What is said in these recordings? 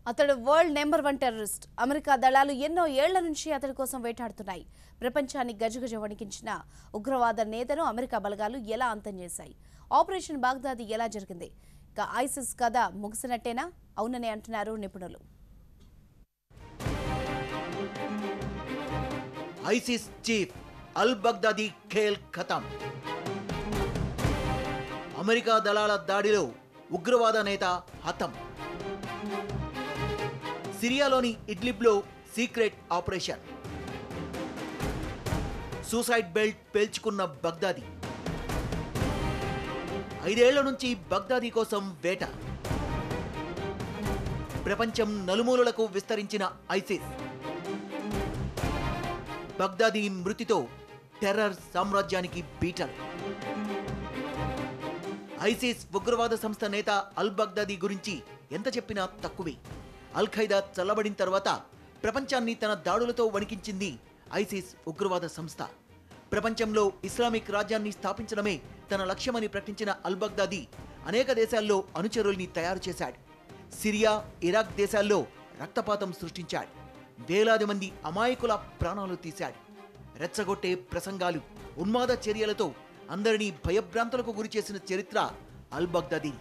అతడు world number one terrorist America దళాలు ఎన్నో ఏళ్ల నుంచి అతడి కోసం వేటాడుతున్నాయి ప్రపంచాన్ని గజగజ వణికించిన ఉగ్రవాద నేతను అమెరికా బలగాలు ఎలా అంతం చేశాయి ఆపరేషన్ బాగ్దాది ఎలా జరిగింది ఇక ఐసిస్ కథ ముగిసినట్టేనా అవునని అంటున్నారు నిపుణులు ఐసిస్ చీఫ్ అల్ బగ్దాది ఖేల్ ఖతం అమెరికా దళాల దాడిలో ఉగ్రవాద నేత హతం సిరియాలోని ఇడ్లిబ్లో సీక్రెట్ ఆపరేషన్ సూసైడ్ బెల్ట్ పేల్చుకున్న బగ్దాది ఐదేళ్ల నుంచి బగ్దాది కోసం వేట ప్రపంచం నలుమూలలకు విస్తరించిన ఐసిస్ బగ్దాది మృతితో టెర్రర్ సామ్రాజ్యానికి బీటలు ఐసిస్ ఉగ్రవాద సంస్థ నేత అల్ బగ్దాది గురించి ఎంత చెప్పినా తక్కువే అల్ ఖైదా చల్లబడిన తర్వాత ప్రపంచాన్ని తన దాడులతో వణికించింది ఐసిస్ ఉగ్రవాద సంస్థ ప్రపంచంలో ఇస్లామిక్ రాజ్యాన్ని స్థాపించడమే తన లక్ష్యమని ప్రకటించిన అల్ బగ్దాది అనేక దేశాల్లో అనుచరుల్ని తయారు చేశాడు సిరియా ఇరాక్ దేశాల్లో రక్తపాతం సృష్టించాడు వేలాది మంది అమాయకుల ప్రాణాలు తీశాడు రెచ్చగొట్టే ప్రసంగాలు ఉన్మాద చర్యలతో అందరినీ భయభ్రాంతులకు గురి చేసిన చరిత్ర అల్ బగ్దాది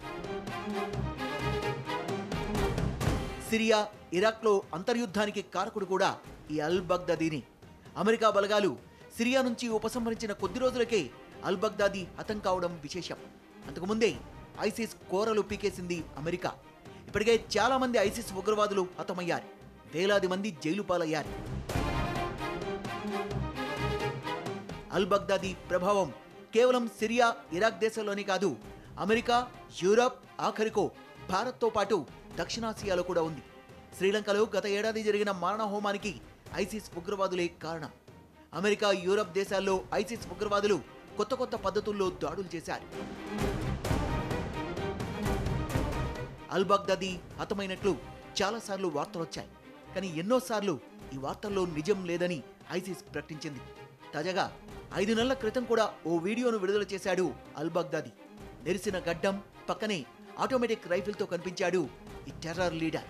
సిరియా ఇరాక్లో అంతర్యుద్ధానికి కారకుడు కూడా ఈ అల్ బగ్దాదీని అమెరికా బలగాలు సిరియా నుంచి ఉపసంహరించిన కొద్ది రోజులకే అల్ బగ్దాది హతం కావడం విశేషం అంతకుముందే ఐసిస్ కోరలు పీకేసింది అమెరికా ఇప్పటికే చాలా మంది ఐసిస్ ఉగ్రవాదులు హతమయ్యారు వేలాది మంది జైలు పాలయ్యారు అల్ బగ్దాది ప్రభావం కేవలం సిరియా ఇరాక్ దేశాల్లోనే కాదు అమెరికా యూరప్ ఆఖరికో భారత్తో పాటు దక్షిణాసియాలో కూడా ఉంది శ్రీలంకలో గత ఏడాది జరిగిన మారణ హోమానికి ఐసిస్ ఉగ్రవాదులే కారణం అమెరికా యూరప్ దేశాల్లో ఐసిస్ ఉగ్రవాదులు కొత్త కొత్త పద్ధతుల్లో దాడులు చేశారు అల్ బగ్దాది హతమైనట్లు చాలాసార్లు వార్తలు వచ్చాయి కానీ ఎన్నోసార్లు ఈ వార్తల్లో నిజం లేదని ఐసిస్ ప్రకటించింది తాజాగా ఐదు నెలల క్రితం కూడా ఓ వీడియోను విడుదల చేశాడు అల్ బగ్దాది నెరిసిన గడ్డం పక్కనే ఆటోమేటిక్ రైఫిల్తో కనిపించాడు ఈ టెర్రర్ లీడర్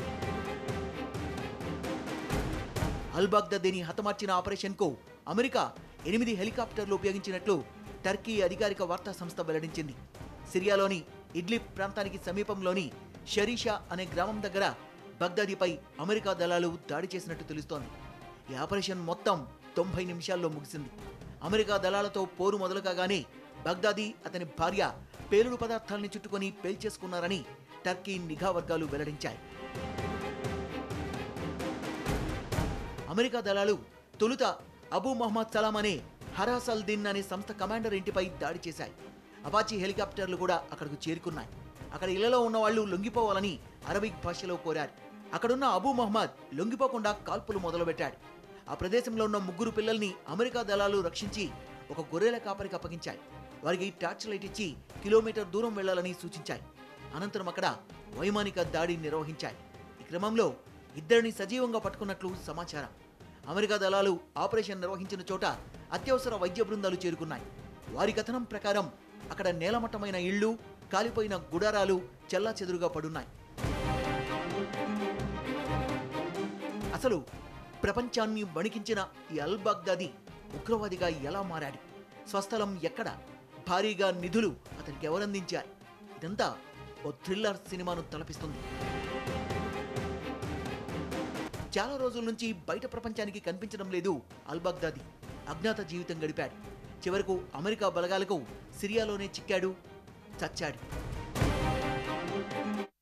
అల్ బగ్దాదీని హతమార్చిన ఆపరేషన్కు అమెరికా ఎనిమిది హెలికాప్టర్లు ఉపయోగించినట్లు టర్కీ అధికారిక వార్తా సంస్థ వెల్లడించింది సిరియాలోని ఇడ్లిబ్ ప్రాంతానికి సమీపంలోని షరీషా అనే గ్రామం దగ్గర బగ్దాదీపై అమెరికా దళాలు దాడి చేసినట్టు తెలుస్తోంది ఈ ఆపరేషన్ మొత్తం తొంభై నిమిషాల్లో ముగిసింది అమెరికా దళాలతో పోరు మొదలు కాగానే బగ్దాదీ అతని భార్య పేలుడు పదార్థాల్ని చుట్టుకొని పేల్చేసుకున్నారని టర్కీ నిఘా వర్గాలు వెల్లడించాయి అమెరికా దళాలు తొలుత అబూ మొహమ్మద్ సలాం అనే హరాస్ అల్ దిన్ అనే సంస్థ కమాండర్ ఇంటిపై దాడి చేశాయి అపాచీ హెలికాప్టర్లు కూడా అక్కడకు చేరుకున్నాయి అక్కడ ఇళ్లలో ఉన్న వాళ్ళు లొంగిపోవాలని అరబిక్ భాషలో కోరారు అక్కడున్న అబూ మహమ్మద్ లొంగిపోకుండా కాల్పులు మొదలుపెట్టాడు ఆ ప్రదేశంలో ఉన్న ముగ్గురు పిల్లల్ని అమెరికా దళాలు రక్షించి ఒక గొర్రెల కాపరికి అప్పగించాయి వారికి టార్చ్ లైట్ ఇచ్చి కిలోమీటర్ దూరం వెళ్లాలని సూచించాయి అనంతరం అక్కడ వైమానిక దాడి నిర్వహించాయి ఈ క్రమంలో ఇద్దరిని సజీవంగా పట్టుకున్నట్లు సమాచారం అమెరికా దళాలు ఆపరేషన్ నిర్వహించిన చోట అత్యవసర వైద్య బృందాలు చేరుకున్నాయి వారి కథనం ప్రకారం అక్కడ నేలమట్టమైన ఇళ్ళు కాలిపోయిన గుడారాలు చెల్లా చెదురుగా పడున్నాయి అసలు ప్రపంచాన్ని వణికించిన ఈ అల్ బగ్దాది ఉగ్రవాదిగా ఎలా మారాడు స్వస్థలం ఎక్కడ భారీగా నిధులు అతనికి ఎవరందించారు ఇదంతా ఓ థ్రిల్లర్ సినిమాను తలపిస్తుంది చాలా రోజుల నుంచి బయట ప్రపంచానికి కనిపించడం లేదు అల్ బగ్దాది అజ్ఞాత జీవితం గడిపాడు చివరకు అమెరికా బలగాలకు సిరియాలోనే చిక్కాడు చచ్చాడు